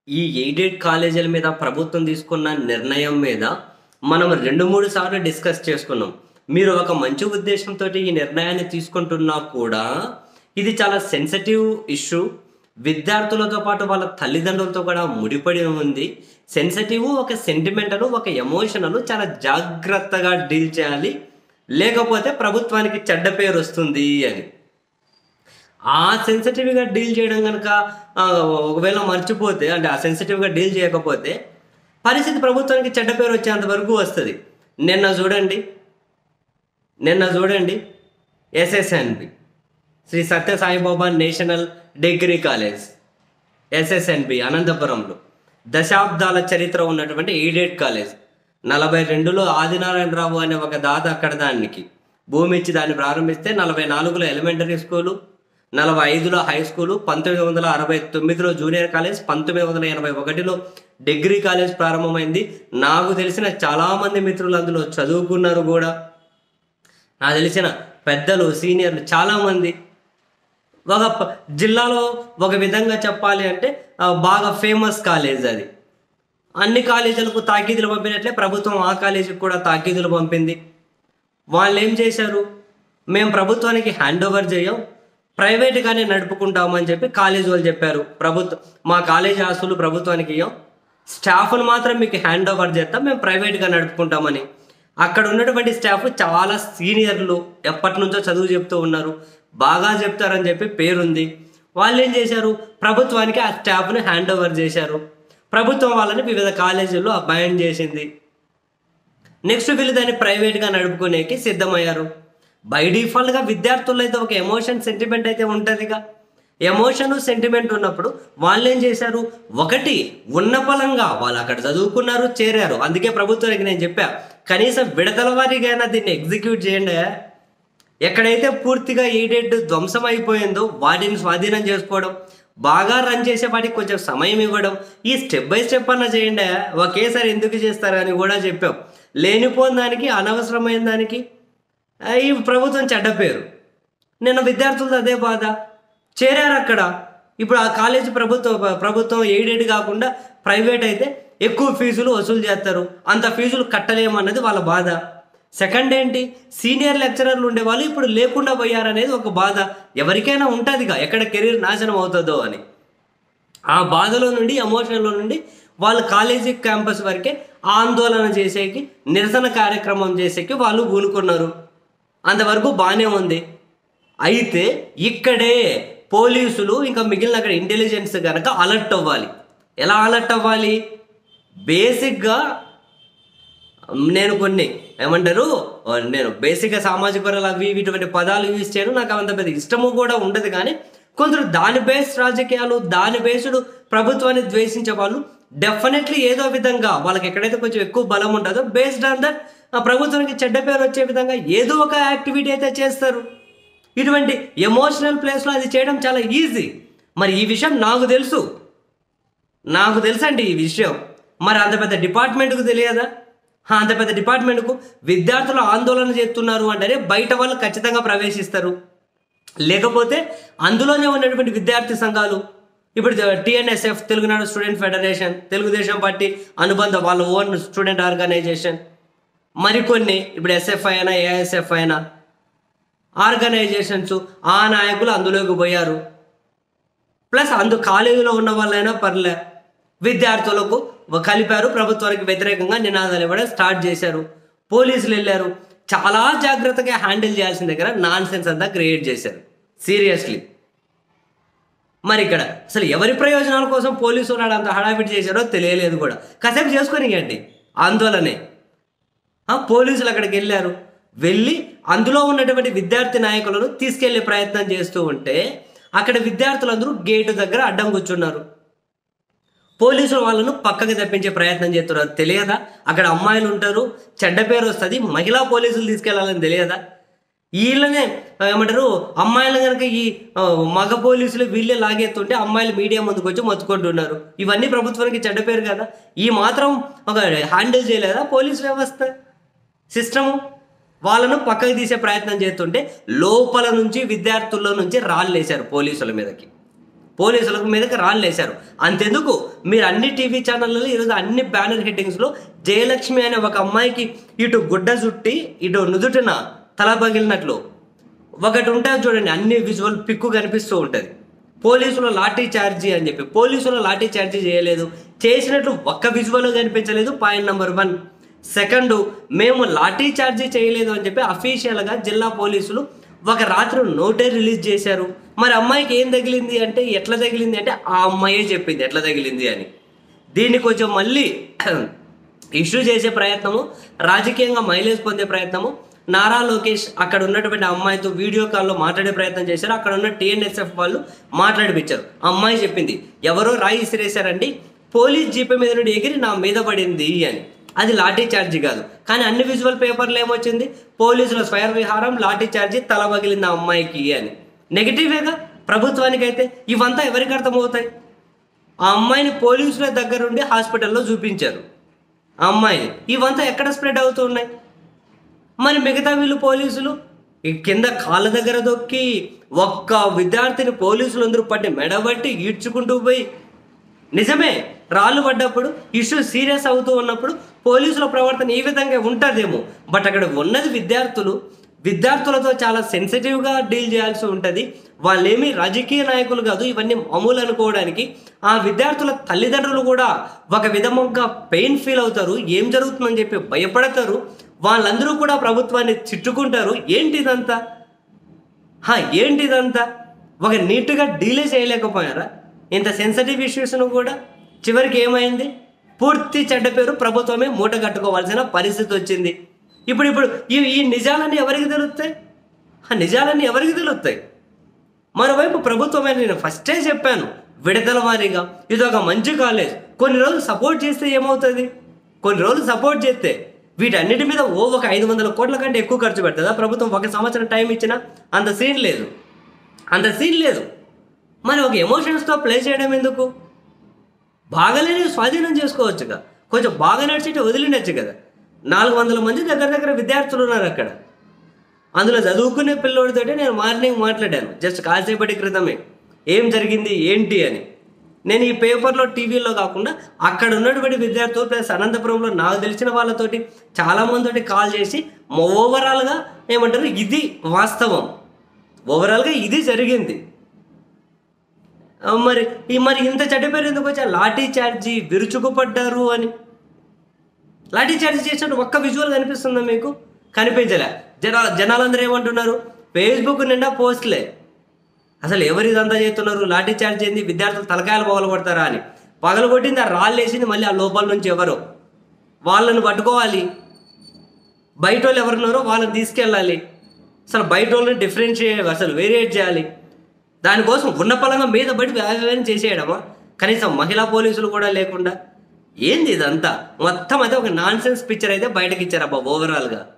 ఈ ఎయిడెడ్ కాలేజీల మీద ప్రభుత్వం తీసుకున్న నిర్ణయం మీద మనం రెండు మూడు సార్లు డిస్కస్ చేసుకున్నాం మీరు ఒక మంచి ఉద్దేశంతో ఈ నిర్ణయాన్ని తీసుకుంటున్నా కూడా ఇది చాలా సెన్సిటివ్ ఇష్యూ విద్యార్థులతో పాటు వాళ్ళ తల్లిదండ్రులతో కూడా ముడిపడి ఉంది సెన్సిటివ్ ఒక సెంటిమెంటల్ ఒక ఎమోషనల్ చాలా జాగ్రత్తగా డీల్ చేయాలి లేకపోతే ప్రభుత్వానికి చెడ్డ పేరు వస్తుంది అని ఆ సెన్సిటివ్గా డీల్ చేయడం కనుక ఒకవేళ మర్చిపోతే అంటే ఆ సెన్సిటివ్గా డీల్ చేయకపోతే పరిస్థితి ప్రభుత్వానికి చెడ్డ పేరు వచ్చేంత వరకు వస్తుంది నిన్న చూడండి నిన్న చూడండి SSNB Sri Sathya Saibaba national degree college SSNB అనంతపురంలో దశాబ్దాల చరిత్ర ఉన్నటువంటి ఎయిడెడ్ కాలేజ్ నలభై రెండులో ఆదినారాయణరావు అనే ఒక దాత అక్కడ దానికి భూమి ఇచ్చి దాన్ని ప్రారంభిస్తే నలభై నాలుగులో ఎలిమెంటరీ స్కూలు నలభై ఐదులో హై స్కూలు పంతొమ్మిది వందల అరవై తొమ్మిదిలో జూనియర్ కాలేజ్ పంతొమ్మిది వందల ఎనభై ఒకటిలో డిగ్రీ కాలేజ్ ప్రారంభమైంది నాకు తెలిసిన చాలామంది మిత్రులు అందులో చదువుకున్నారు కూడా నాకు తెలిసిన పెద్దలు సీనియర్లు చాలామంది ఒక ప- జిల్లాలో ఒక విధంగా చెప్పాలి అంటే ఆ, బాగా ఫేమస్ కాలేజ్ అది అన్ని కాలేజీలకు తాకీదులు పంపినట్లే ప్రభుత్వం ఆ కాలేజీకి కూడా తాకీదులు పంపింది వాళ్ళు ఏం చేశారు మేము ప్రభుత్వానికి హ్యాండ్ ఓవర్ చేయం ప్రైవేట్గానే నడుపుకుంటామని చెప్పి కాలేజ్ వాళ్ళు చెప్పారు ప్రభుత్వం మా కాలేజీ ఆస్తులు ప్రభుత్వానికి ఇవ్వం స్టాఫ్ను మాత్రం మీకు హ్యాండ్ ఓవర్ చేస్తాం మేము ప్రైవేట్గా నడుపుకుంటామని అక్కడ ఉన్నటువంటి స్టాఫ్ చాలా సీనియర్లు ఎప్పటి నుంచో చదువు చెప్తూ ఉన్నారు బాగా చెప్తారని చెప్పి పేరుంది వాళ్ళు ఏం చేశారు ప్రభుత్వానికి ఆ స్టాఫ్ని హ్యాండ్ ఓవర్ చేశారు ప్రభుత్వం వాళ్ళని వివిధ కాలేజీల్లో అపాయింట్ చేసింది నెక్స్ట్ వీళ్ళు దాన్ని ప్రైవేట్గా నడుపుకునేకి సిద్ధమయ్యారు బై డిఫాల్ట్గా విద్యార్థుల్లో అయితే ఒక ఎమోషన్ సెంటిమెంట్ అయితే ఉంటుందిగా ఎమోషన్ సెంటిమెంట్ ఉన్నప్పుడు వాళ్ళు ఏం చేశారు ఒకటి ఉన్న పలంగా వాళ్ళు అక్కడ చదువుకున్నారు చేరారు అందుకే ప్రభుత్వానికి నేను చెప్పా కనీసం విడతల వారీగా దీన్ని ఎగ్జిక్యూట్ చేయండి ఎక్కడైతే పూర్తిగా ఎయిడెడ్ ధ్వంసం అయిపోయిందో వాటిని స్వాధీనం చేసుకోవడం బాగా రన్ చేసే వాటికి కొంచెం సమయం ఇవ్వడం ఈ స్టెప్ బై స్టెప్ అన్న చేయండి ఒకేసారి ఎందుకు చేస్తారని కూడా చెప్పాం లేనిపోని దానికి అనవసరమైన దానికి ఆ, ఈ ప్రభుత్వం చెడ్డ పేరు నిన్న విద్యార్థులతో అదే బాధ చేరారు అక్కడ ఇప్పుడు ఆ కాలేజీ ప్రభుత్వం ప్రభుత్వం ఎయిడెడ్ కాకుండా ప్రైవేట్ అయితే ఎక్కువ ఫీజులు వసూలు చేస్తారు అంత ఫీజులు కట్టలేమన్నది వాళ్ళ బాధ సెకండ్ ఏంటి సీనియర్ లెక్చరర్లు ఉండేవాళ్ళు ఇప్పుడు లేకుండా పోయారనేది ఒక బాధ ఎవరికైనా ఉంటుందిగా ఎక్కడ కెరీర్ నాశనం అవుతుందో అని ఆ బాధలో నుండి ఎమోషన్లో నుండి వాళ్ళు కాలేజీ క్యాంపస్ వరకే ఆందోళన చేసేకి నిరసన కార్యక్రమం చేసేకి వాళ్ళు పూనుకున్నారు అంతవరకు బాగానే ఉంది అయితే ఇక్కడే పోలీసులు ఇంకా మిగిలిన అక్కడ ఇంటెలిజెన్స్ కనుక అలర్ట్ అవ్వాలి ఎలా అలర్ట్ అవ్వాలి బేసిక్గా నేను కొన్ని ఏమంటారు నేను బేసిక్గా సామాజిక వర్గాలు అవి ఇవి ఇటువంటి పదాలు యూజ్ చేయను నాకు అంత పెద్ద ఇష్టము కూడా ఉండదు కానీ కొందరు దాని బేస్ రాజకీయాలు దాని బేస్డ్ ప్రభుత్వాన్ని ద్వేషించే వాళ్ళు డెఫినెట్లీ ఏదో విధంగా వాళ్ళకి ఎక్కడైతే కొంచెం ఎక్కువ బలం ఉంటుందో బేస్డ్ ఆన్ దట్ ఆ ప్రభుత్వానికి చెడ్డ పేరు వచ్చే విధంగా ఏదో ఒక యాక్టివిటీ అయితే చేస్తారు ఇటువంటి ఎమోషనల్ ప్లేస్లో అది చేయడం చాలా ఈజీ మరి ఈ విషయం నాకు తెలుసు నాకు తెలుసండి ఈ విషయం మరి అంత పెద్ద డిపార్ట్మెంట్కు తెలియదా హా, అంత పెద్ద డిపార్ట్మెంట్కు విద్యార్థులు ఆందోళన చేస్తున్నారు అంటేనే బయట వాళ్ళు ఖచ్చితంగా ప్రవేశిస్తారు లేకపోతే అందులోనే ఉన్నటువంటి విద్యార్థి సంఘాలు ఇప్పుడు TNSF Telugunadu student federation Telugu Desam party అనుబంధ వాళ్ళ ఓన్ స్టూడెంట్ ఆర్గనైజేషన్ మరికొన్ని ఇప్పుడు ఎస్ఎఫ్ అయినా ఏఎస్ఎఫ్ అయినా ఆర్గనైజేషన్స్ ఆ నాయకులు అందులోకి పోయారు ప్లస్ అందు కాలేజీలో ఉన్న వాళ్ళైనా పర్లే విద్యార్థులకు కలిపారు ప్రభుత్వానికి వ్యతిరేకంగా నినాదాలు ఇవ్వడం స్టార్ట్ చేశారు పోలీసులు వెళ్ళారు చాలా జాగ్రత్తగా హ్యాండిల్ చేయాల్సిన దగ్గర నాన్ సెన్స్ అంతా క్రియేట్ చేశారు సీరియస్లీ మరి ఇక్కడ అసలు ఎవరి ప్రయోజనాల కోసం పోలీసు వాళ్ళు అంత హడావిడి చేశారో తెలియలేదు కూడా కాసేపు చేసుకొని అండి ఆందోళనే ఆ, పోలీసులు అక్కడికి వెళ్ళారు వెళ్ళి అందులో ఉన్నటువంటి విద్యార్థి నాయకులను తీసుకెళ్లే ప్రయత్నం చేస్తూ ఉంటే అక్కడ విద్యార్థులందరూ గేటు దగ్గర అడ్డం కూర్చున్నారు పోలీసులు వాళ్ళను పక్కకి తప్పించే ప్రయత్నం చేస్తున్నారు తెలియదా అక్కడ అమ్మాయిలు ఉంటారు చెడ్డ పేరు వస్తుంది మహిళా పోలీసులు తీసుకెళ్లాలని తెలియదా వీళ్ళనే ఏమంటారు అమ్మాయిలు కనుక ఈ ఆ, మగ పోలీసులు వీళ్ళే లాగేస్తుంటే అమ్మాయిలు మీడియా ముందుకు వచ్చి మొత్తుకుంటున్నారు ఇవన్నీ ప్రభుత్వానికి చెడ్డ పేరు కదా ఈ మాత్రం ఒక హ్యాండిల్ చేయలేదా పోలీస్ వ్యవస్థ సిస్టము వాళ్ళను పక్కకి తీసే ప్రయత్నం చేస్తుంటే లోపల నుంచి విద్యార్థుల్లో నుంచి రాళ్ళు వేశారు పోలీసుల మీదకి పోలీసులకు మీదకి రాళ్ళు వేశారు అంతెందుకు మీరు అన్ని టీవీ ఛానళ్ళలో ఈరోజు అన్ని బ్యానర్ హెడ్డింగ్స్లో జయలక్ష్మి అనే ఒక అమ్మాయికి ఇటు గుడ్డ చుట్టి ఇటు నుదుటిన తల పగిలినట్లు ఒకటి ఉంటుంది చూడండి అన్ని విజువల్ పిక్కు కనిపిస్తూ ఉంటుంది పోలీసులు లాఠీ చార్జీ అని చెప్పి పోలీసులు లాఠీ చార్జీ చేయలేదు చేసినట్లు ఒక్క విజువల్ కనిపించలేదు పాయింట్ నెంబర్ వన్ సెకండ్ మేము లాఠీ చార్జీ చేయలేదు అని చెప్పి అఫీషియల్గా జిల్లా పోలీసులు ఒక రాత్రి నోటే రిలీజ్ చేశారు మరి అమ్మాయికి ఏం తగిలింది అంటే ఎట్లా తగిలింది అంటే ఆ అమ్మాయే చెప్పింది ఎట్లా తగిలింది అని దీన్ని కొంచెం మళ్ళీ ఇష్యూ చేసే ప్రయత్నము రాజకీయంగా మైలేజ్ పొందే ప్రయత్నము నారా లోకేష్ అక్కడ ఉన్నటువంటి అమ్మాయితో వీడియో కాల్లో మాట్లాడే ప్రయత్నం చేశారు అక్కడ ఉన్న టీఎన్ఎస్ఎఫ్ వాళ్ళు మాట్లాడిపించారు ఆ అమ్మాయి చెప్పింది ఎవరో రాయి ఇసిరేశారండి పోలీస్ జీపే మీద నుండి ఎగిరి నా మీద పడింది అని అది లాఠీ చార్జీ కాదు కానీ అన్ని విజువల్ పేపర్లు ఏమొచ్చింది పోలీసుల స్వయం విహారం లాఠీ చార్జీ తల పగిలింది ఆ అమ్మాయికి అని నెగిటివేగా ప్రభుత్వానికైతే ఇవంతా ఎవరికి అర్థమవుతాయి ఆ అమ్మాయిని పోలీసుల దగ్గరుండి హాస్పిటల్లో చూపించారు ఆ అమ్మాయిని ఇవంతా ఎక్కడ స్ప్రెడ్ అవుతున్నాయి మరి మిగతా వీళ్ళు పోలీసులు ఈ కింద కాళ్ళ దగ్గర దొక్కి ఒక్క విద్యార్థిని పోలీసులు అందరూ పట్టి మెడబట్టి ఈడ్చుకుంటూ పోయి నిజమే రాళ్ళు పడ్డప్పుడు ఇష్యూ సీరియస్ అవుతూ ఉన్నప్పుడు పోలీసుల ప్రవర్తన ఈ విధంగా ఉంటుందేమో బట్ అక్కడ ఉన్నది విద్యార్థులు విద్యార్థులతో చాలా సెన్సిటివ్గా డీల్ చేయాల్సి ఉంటుంది వాళ్ళేమీ రాజకీయ నాయకులు కాదు ఇవన్నీ మామూలు అనుకోవడానికి ఆ విద్యార్థుల తల్లిదండ్రులు కూడా ఒక విధంగా పెయిన్ ఫీల్ అవుతారు ఏం జరుగుతుందని చెప్పి భయపడతారు వాళ్ళందరూ కూడా ప్రభుత్వాన్ని చిట్టుకుంటారు ఏంటి ఇదంతా హా, ఏంటి ఇదంతా ఒక నీట్గా డీలే చేయలేకపోయారా ఇంత సెన్సిటివ్ ఇష్యూస్ను కూడా చివరికి ఏమైంది పూర్తి చెడ్డ పేరు ప్రభుత్వమే మూట కట్టుకోవాల్సిన పరిస్థితి వచ్చింది ఇప్పుడు ఇప్పుడు ఈ ఈ నిజాలన్నీ ఎవరికి తెలుస్తాయి ఆ నిజాలన్నీ ఎవరికి తెలుస్తాయి మరోవైపు ప్రభుత్వమే నేను ఫస్టే చెప్పాను విడతల వారీగా ఇది ఒక మంచి కాలేజ్ కొన్ని రోజులు సపోర్ట్ చేస్తే ఏమవుతుంది కొన్ని రోజులు సపోర్ట్ చేస్తే వీటన్నిటి మీద ఓ ఒక ఐదు వందల కోట్ల కంటే ఎక్కువ ఖర్చు పెడుతుందా ప్రభుత్వం ఒక సంవత్సరం టైం ఇచ్చినా అంత సీన్ లేదు అంత సీన్ లేదు మరి ఒక ఎమోషన్స్తో ప్లే చేయడం ఎందుకు బాగలేని స్వాధీనం చేసుకోవచ్చుగా కొంచెం బాగా నడిచేటి వదిలినచ్చు కదా నాలుగు వందల మంది దగ్గర దగ్గర విద్యార్థులు ఉన్నారు అక్కడ అందులో చదువుకునే పిల్లోడితోటి నేను మార్నింగ్ మాట్లాడాను జస్ట్ కాసేపటి క్రితమే ఏం జరిగింది ఏంటి అని నేను ఈ పేపర్లో టీవీలో కాకుండా అక్కడ ఉన్నటువంటి విద్యార్థులు ప్లస్ అనంతపురంలో నాకు తెలిసిన వాళ్ళతోటి చాలా మందితోటి కాల్ చేసి ఓవరాల్గా ఏమంటారు ఇది వాస్తవం ఓవరాల్గా ఇది జరిగింది ఆ, మరి ఈ మరి ఇంత చెడ్డ పేరు ఎందుకు వచ్చా లాఠీ చార్జీ విరుచుకుపడ్డారు అని లాఠీ చార్జ్ చేసినట్టు ఒక్క విజువల్ కనిపిస్తుందా మీకు కనిపించలే జన జనాలందరూ ఏమంటున్నారు ఫేస్బుక్ నిండా పోస్ట్లే అసలు ఎవరు ఇదంతా చేస్తున్నారు లాఠీ చార్జ్ ఏంది విద్యార్థులు తలకాయలు పగల కొడతారా అని పగలు కొట్టింది ఆ రాళ్ళు వేసింది మళ్ళీ ఆ లోపల నుంచి ఎవరో వాళ్ళని పట్టుకోవాలి బయట వాళ్ళు ఎవరున్నారో వాళ్ళని తీసుకెళ్ళాలి అసలు బయట వాళ్ళని డిఫరెన్షియేట్ అసలు వేరియేట్ చేయాలి దానికోసం ఉన్న పలంగా మీద పడి వ్యాపారం చేసేయడమా కనీసం మహిళా పోలీసులు కూడా లేకుండా ఏంది ఇదంతా మొత్తం అయితే ఒక నాన్ సెన్స్ పిక్చర్ అయితే బయటకి ఇచ్చారు అబ్బా ఓవరాల్గా